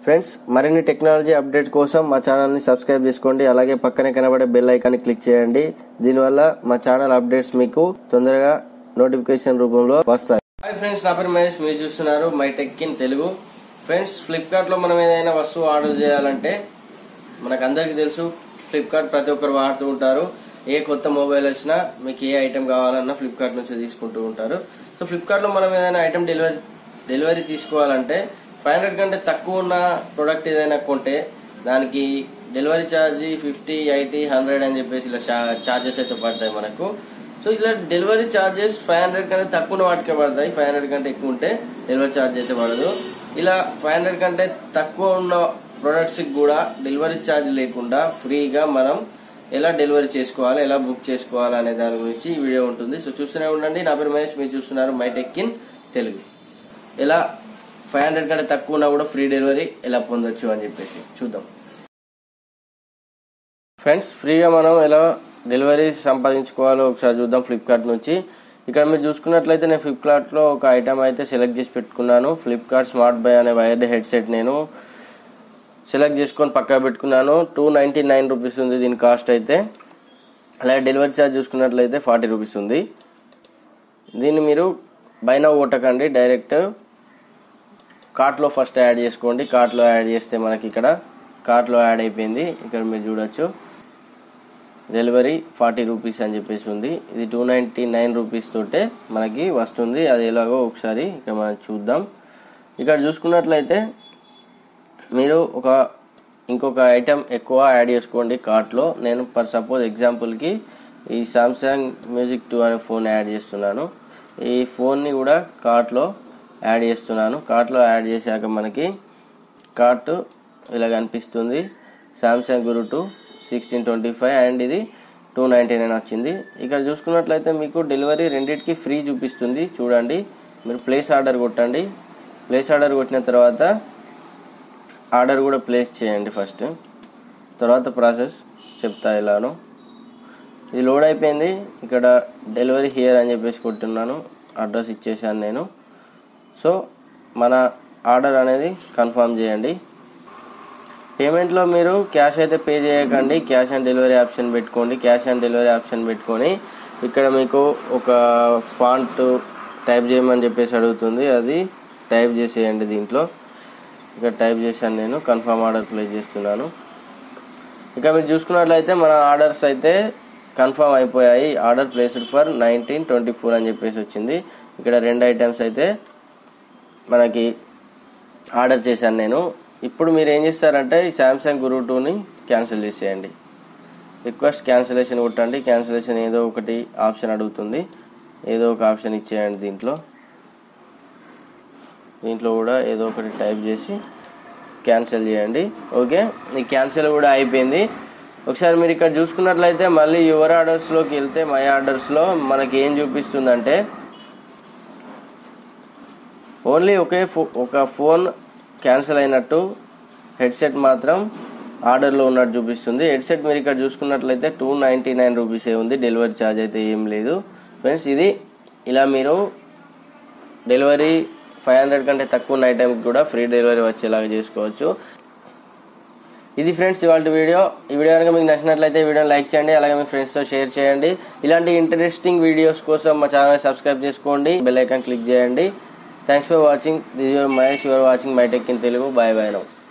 friends మరిన్ని technology update కోసం మా ఛానల్ని సబ్స్క్రైబ్ చేసుకోండి అలాగే పక్కనే కనబడే బెల్ ఐకాన్ని క్లిక్ చేయండి దీనివల్ల మా ఛానల్ అప్డేట్స్ మీకు తొందరగా నోటిఫికేషన్ రూపంలో వస్తాయి హాయ్ ఫ్రెండ్స్ నా పేరు మహేష్ మీరు చూస్తున్నారు my tech in Telugu friends Flipkart లో మనం ఏదైనా వస్తువు ఆర్డర్ చేయాలంటే మనకు అందరికీ తెలుసు ఫ్లిప్కార్ట్ ప్రతి ఒక్కరు వాడుతూ ఉంటారు ఏ కొత్త మొబైల్ వచ్చినా మీకు ఏ ఐటెం కావాలన్నా ఫ్లిప్కార్ట్ నుంచి తీసుకుంటూ ఉంటారు సో ఫ్లిప్కార్ట్ లో మనం ఏదైనా ఐటెం డెలివరీ డెలివరీ తీసుకోవాలంటే ఫైవ్ హండ్రెడ్ కంటే తక్కువ ఉన్న ప్రొడక్ట్ ఏదైనా కొంటే దానికి delivery charge fifty eighty hundred అని చెప్పేసి ఇలా ఛార్జెస్ అయితే పడతాయి మనకు సో ఇలా డెలివరీ ఛార్జెస్ ఫైవ్ హండ్రెడ్ కంటే తక్కువ ఉన్న వాటికే పడతాయి ఫైవ్ హండ్రెడ్ కంటే ఎక్కువ ఉంటే డెలివరీ ఛార్జ్ అయితే పడదు ఇలా ఫైవ్ హండ్రెడ్ కంటే తక్కువ ఉన్న ప్రొడక్ట్స్ కూడా డెలివరీ ఛార్జ్ లేకుండా ఫ్రీగా మనం ఎలా డెలివరీ చేసుకోవాలి ఎలా బుక్ చేసుకోవాలి అనే దాని గురించి ఈ వీడియో ఉంటుంది సో చూస్తూనే ఉండండి నా పేరు మహేష్ మీరు చూస్తున్నారు మై టెక్ ఇన్ తెలుగు ఎలా ఫైవ్ హండ్రెడ్ కంటే తక్కువ ఉన్నా కూడా ఫ్రీ డెలివరీ ఎలా పొందొచ్చు అని చెప్పేసి చూద్దాం ఫ్రెండ్స్ ఫ్రీగా మనం ఎలా డెలివరీ సంపాదించుకోవాలో ఒకసారి చూద్దాం ఫ్లిప్కార్ట్ నుంచి ఇక్కడ మీరు చూసుకున్నట్లయితే నేను ఫ్లిప్కార్ట్లో ఒక ఐటమ్ అయితే సెలెక్ట్ చేసి పెట్టుకున్నాను ఫ్లిప్కార్ట్ స్మార్ట్ బై అనే వైర్డ్ హెడ్సెట్ నేను సెలెక్ట్ చేసుకొని పక్కా పెట్టుకున్నాను టూ నైంటీ నైన్ రూపీస్ ఉంది దీని కాస్ట్ అయితే అలాగే డెలివరీ ఛార్జ్ చూసుకున్నట్లయితే ఫార్టీ రూపీస్ ఉంది దీన్ని మీరు బైనా కొట్టకండి డైరెక్ట్ కార్ట్లో ఫస్ట్ యాడ్ చేసుకోండి కార్ట్లో యాడ్ చేస్తే మనకి ఇక్కడ కార్ట్లో యాడ్ అయిపోయింది ఇక్కడ మీరు చూడొచ్చు డెలివరీ ఫార్టీ రూపీస్ అని చెప్పేసి ఉంది ఇది టూ నైంటీ నైన్ రూపీస్ తోటే మనకి వస్తుంది అది ఎలాగో ఒకసారి ఇక్కడ మనం చూద్దాం ఇక్కడ చూసుకున్నట్లయితే మీరు ఒక ఇంకొక ఐటెం ఎక్కువ యాడ్ చేసుకోండి కార్ట్లో నేను ఫర్ సపోజ్ ఎగ్జాంపుల్కి ఈ సామ్సంగ్ మ్యూజిక్ టూ అనే ఫోన్ యాడ్ చేస్తున్నాను ఈ ఫోన్ని కూడా కార్ట్లో యాడ్ చేస్తున్నాను కార్ట్లో యాడ్ చేశాక మనకి కార్ట్ ఇలా కనిపిస్తుంది Samsung Guru two sixteen twenty five and ఇది టూ నైంటీ నైన్ వచ్చింది ఇక్కడ చూసుకున్నట్లయితే మీకు డెలివరీ రెండింటికి ఫ్రీ చూపిస్తుంది చూడండి మీరు ప్లేస్ ఆర్డర్ కొట్టండి ప్లేస్ ఆర్డర్ కొట్టిన తర్వాత ఆర్డర్ కూడా ప్లేస్ చేయండి ఫస్ట్ తర్వాత ప్రాసెస్ చెప్తా ఎలానో ఇది లోడ్ అయిపోయింది ఇక్కడ డెలివరీ హియర్ అని చెప్పేసి కొట్టున్నాను అడ్రస్ ఇచ్చేసాను నేను సో మన ఆర్డర్ అనేది కన్ఫర్మ్ చేయండి పేమెంట్లో మీరు క్యాష్ అయితే పే చేయకండి క్యాష్ ఆన్ డెలివరీ ఆప్షన్ పెట్టుకోండి క్యాష్ ఆన్ డెలివరీ ఆప్షన్ పెట్టుకొని ఇక్కడ మీకు ఒక ఫాంట్ టైప్ చేయమని చెప్పేసి అడుగుతుంది అది టైప్ చేసేయండి దీంట్లో ఇక్కడ టైప్ చేశాను నేను కన్ఫర్మ్ ఆర్డర్ ప్లేస్ చేస్తున్నాను ఇక మీరు చూసుకున్నట్లయితే మన ఆర్డర్స్ అయితే కన్ఫర్మ్ అయిపోయాయి order placed for nineteen twenty four అని చెప్పేసి వచ్చింది ఇక్కడ రెండు ఐటమ్స్ అయితే మనకి ఆర్డర్ చేశాను నేను ఇప్పుడు మీరు ఏం చేస్తారంటే ఈ శాంసంగ్ గురు టూని క్యాన్సిల్ చేసేయండి రిక్వెస్ట్ క్యాన్సిలేషన్ కొట్టండి క్యాన్సిలేషన్ ఏదో ఒకటి ఆప్షన్ అడుగుతుంది ఏదో ఒక ఆప్షన్ ఇచ్చేయండి దీంట్లో దీంట్లో కూడా ఏదో ఒకటి టైప్ చేసి క్యాన్సిల్ చేయండి ఓకే ఈ క్యాన్సిల్ కూడా అయిపోయింది ఒకసారి మీరు ఇక్కడ చూసుకున్నట్లయితే మళ్ళీ యువర్ ఆర్డర్స్లోకి వెళ్తే మై ఆర్డర్స్లో మనకి ఏం చూపిస్తుందంటే ఓన్లీ ఒకే ఫో ఒక ఫోన్ క్యాన్సిల్ అయినట్టు హెడ్సెట్ మాత్రం ఆర్డర్లో ఉన్నట్టు చూపిస్తుంది హెడ్సెట్ మీరు ఇక్కడ చూసుకున్నట్లయితే టూ నైంటీ నైన్ రూపీసే ఉంది డెలివరీ ఛార్జ్ అయితే ఏం లేదు ఫ్రెండ్స్ ఇది ఇలా మీరు డెలివరీ ఫైవ్ హండ్రెడ్ కంటే తక్కువ ఉన్న ఐటెంకి కూడా ఫ్రీ డెలివరీ వచ్చేలాగా చేసుకోవచ్చు ఇది ఫ్రెండ్స్ ఇవాళ వీడియో ఈ వీడియో కనుక మీకు నచ్చినట్లయితే వీడియో లైక్ చేయండి అలాగే మీ ఫ్రెండ్స్తో షేర్ చేయండి ఇలాంటి ఇంట్రెస్టింగ్ వీడియోస్ కోసం మా ఛానల్ సబ్స్క్రైబ్ చేసుకోండి బెల్ ఐకాన్ క్లిక్ చేయండి thanks for watching this your Mahesh your watching my tech in Telugu bye bye now